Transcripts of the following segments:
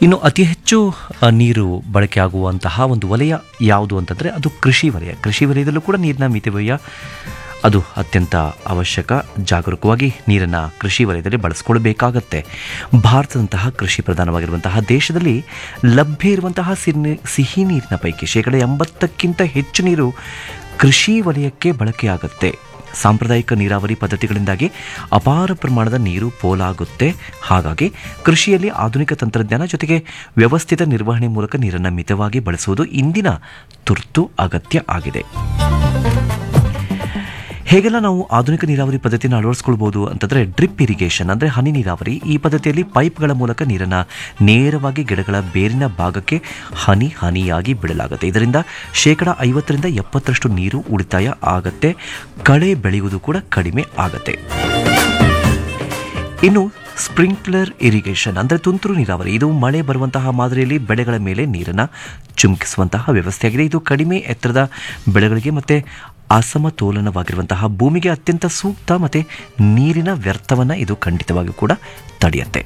ಇನ್ನು ಅತಿ ಹೆಚ್ಚು ಆ, ನೀರು ಬಳಕೆ ಆಗುವಂತಹ ಒಂದು ವಲಯ ಯಾವುದು ಅಂತಂದರೆ ಅದು ಕೃಷಿ ವಲಯ ಕೃಷಿ ವಲಯದಲ್ಲೂ ಕೂಡ ನೀರಿನ ಮಿತವ್ಯಯ ಅದು ಅತ್ಯಂತ ಅವಶ್ಯಕ ಜಾಗರೂಕವಾಗಿ ನೀರನ್ನು ಕೃಷಿ ವಲಯದಲ್ಲಿ ಬಳಸ್ಕೊಳ್ಬೇಕಾಗತ್ತೆ ಭಾರತದಂತಹ ಕೃಷಿ ಪ್ರಧಾನವಾಗಿರುವಂತಹ ದೇಶದಲ್ಲಿ ಲಭ್ಯ ಇರುವಂತಹ ಸಿರ್ನಿ ಸಿಹಿ ನೀರಿನ ಪೈಕಿ ಶೇಕಡ ಎಂಬತ್ತಕ್ಕಿಂತ ಹೆಚ್ಚು ನೀರು ಕೃಷಿ ವಲಯಕ್ಕೆ ಬಳಕೆಯಾಗುತ್ತೆ ಸಾಂಪ್ರದಾಯಿಕ ನೀರಾವರಿ ಪದ್ಧತಿಗಳಿಂದಾಗಿ ಅಪಾರ ಪ್ರಮಾಣದ ನೀರು ಪೋಲಾಗುತ್ತೆ ಹಾಗಾಗಿ ಕೃಷಿಯಲ್ಲಿ ಆಧುನಿಕ ತಂತ್ರಜ್ಞಾನ ಜೊತೆಗೆ ವ್ಯವಸ್ಥಿತ ನಿರ್ವಹಣೆ ಮೂಲಕ ನೀರನ್ನು ಮಿತವಾಗಿ ಬಳಸುವುದು ಇಂದಿನ ತುರ್ತು ಅಗತ್ಯ ಆಗಿದೆ ಹೇಗೆಲ್ಲ ನಾವು ಆಧುನಿಕ ನೀರಾವರಿ ಪದ್ಧತಿಯನ್ನು ಅಳವಡಿಸ್ಕೊಳ್ಬೋದು ಅಂತಂದರೆ ಡ್ರಿಪ್ ಇರಿಗೇಷನ್ ಅಂದರೆ ಹನಿ ನೀರಾವರಿ ಈ ಪದ್ಧತಿಯಲ್ಲಿ ಪೈಪ್ಗಳ ಮೂಲಕ ನೀರನ್ನು ನೇರವಾಗಿ ಗಿಡಗಳ ಬೇರಿನ ಭಾಗಕ್ಕೆ ಹನಿ ಹನಿಯಾಗಿ ಬಿಡಲಾಗುತ್ತೆ ಇದರಿಂದ ಶೇಕಡ ಐವತ್ತರಿಂದ ಎಪ್ಪತ್ತರಷ್ಟು ನೀರು ಉಳಿತಾಯ ಆಗತ್ತೆ ಕಳೆ ಬೆಳೆಯುವುದು ಕೂಡ ಕಡಿಮೆ ಆಗತ್ತೆ ಇನ್ನು ಸ್ಪ್ರಿಂಕ್ಲರ್ ಇರಿಗೇಷನ್ ಅಂದರೆ ತುಂತುರು ನೀರಾವರಿ ಇದು ಮಳೆ ಬರುವಂತಹ ಮಾದರಿಯಲ್ಲಿ ಬೆಳೆಗಳ ಮೇಲೆ ನೀರನ್ನು ಚುಮುಕಿಸುವಂತಹ ವ್ಯವಸ್ಥೆಯಾಗಿದೆ ಇದು ಕಡಿಮೆ ಎತ್ತರದ ಬೆಳೆಗಳಿಗೆ ಮತ್ತು ಅಸಮತೋಲನವಾಗಿರುವಂತಹ ಭೂಮಿಗೆ ಅತ್ಯಂತ ಸೂಕ್ತ ಮತ್ತು ನೀರಿನ ವ್ಯರ್ಥವನ್ನು ಇದು ಖಂಡಿತವಾಗಿಯೂ ಕೂಡ ತಡೆಯುತ್ತೆ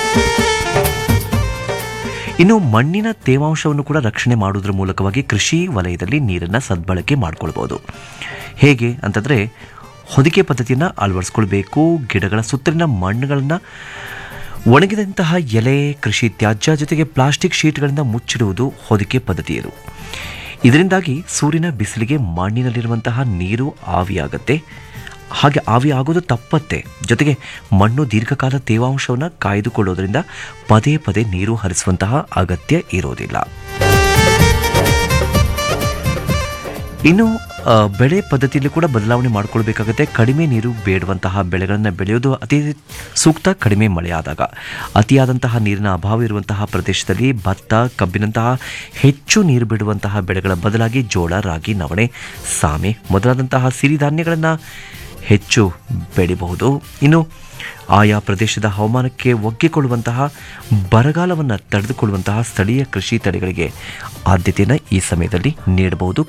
ಇನ್ನು ಮಣ್ಣಿನ ತೇವಾಂಶವನ್ನು ಕೂಡ ರಕ್ಷಣೆ ಮಾಡುವುದರ ಮೂಲಕವಾಗಿ ಕೃಷಿ ವಲಯದಲ್ಲಿ ನೀರನ್ನು ಸದ್ಬಳಕೆ ಮಾಡಿಕೊಳ್ಬೋದು ಹೇಗೆ ಅಂತಂದರೆ ಹೊದಿಕೆ ಪದ್ಧತಿಯನ್ನು ಅಳವಡಿಸ್ಕೊಳ್ಬೇಕು ಗಿಡಗಳ ಸುತ್ತಲಿನ ಮಣ್ಣುಗಳನ್ನು ಒಣಗಿದಂತಹ ಎಲೆ ಕೃಷಿ ತ್ಯಾಜ್ಯ ಜೊತೆಗೆ ಪ್ಲಾಸ್ಟಿಕ್ ಶೀಟ್ಗಳಿಂದ ಮುಚ್ಚಿಡುವುದು ಹೊದಿಕೆ ಪದ್ಧತಿ ಇದು ಇದರಿಂದಾಗಿ ಸೂರ್ಯನ ಬಿಸಿಲಿಗೆ ಮಣ್ಣಿನಲ್ಲಿರುವಂತಹ ನೀರು ಆವಿಯಾಗತ್ತೆ ಹಾಗೆ ಆವಿ ಆಗೋದು ತಪ್ಪತ್ತೆ ಜೊತೆಗೆ ಮಣ್ಣು ದೀರ್ಘಕಾಲ ತೇವಾಂಶವನ್ನು ಕಾಯ್ದುಕೊಳ್ಳೋದ್ರಿಂದ ಪದೇ ಪದೇ ನೀರು ಹರಿಸುವಂತಹ ಅಗತ್ಯ ಇರೋದಿಲ್ಲ ಇನ್ನು ಆ, ಬೆಳೆ ಪದ್ಧತಿಯಲ್ಲಿ ಕೂಡ ಬದಲಾವಣೆ ಮಾಡಿಕೊಳ್ಬೇಕಾಗುತ್ತೆ ಕಡಿಮೆ ನೀರು ಬೇಡುವಂತಹ ಬೆಳೆಗಳನ್ನು ಬೆಳೆಯೋದು ಅತಿ ಸೂಕ್ತ ಕಡಿಮೆ ಮಳೆಯಾದಾಗ ಅತಿಯಾದಂತಹ ನೀರಿನ ಅಭಾವ ಇರುವಂತಹ ಪ್ರದೇಶದಲ್ಲಿ ಭತ್ತ ಕಬ್ಬಿನಂತಹ ಹೆಚ್ಚು ನೀರು ಬಿಡುವಂತಹ ಬೆಳೆಗಳ ಬದಲಾಗಿ ಜೋಳ ರಾಗಿ ನವಣೆ ಸಾಮೆ ಮೊದಲಾದಂತಹ ಸಿರಿಧಾನ್ಯಗಳನ್ನು ಹೆಚ್ಚು ಬೆಳಿಬಹುದು ಇನ್ನು ಆಯಾ ಪ್ರದೇಶದ ಹವಾಮಾನಕ್ಕೆ ಒಗ್ಗಿಕೊಳ್ಳುವಂತಹ ಬರಗಾಲವನ್ನು ತಡೆದುಕೊಳ್ಳುವಂತಹ ಸ್ಥಳೀಯ ಕೃಷಿ ತಳಿಗಳಿಗೆ ಆದ್ಯತೆಯನ್ನು ಈ ಸಮಯದಲ್ಲಿ ನೀಡಬಹುದು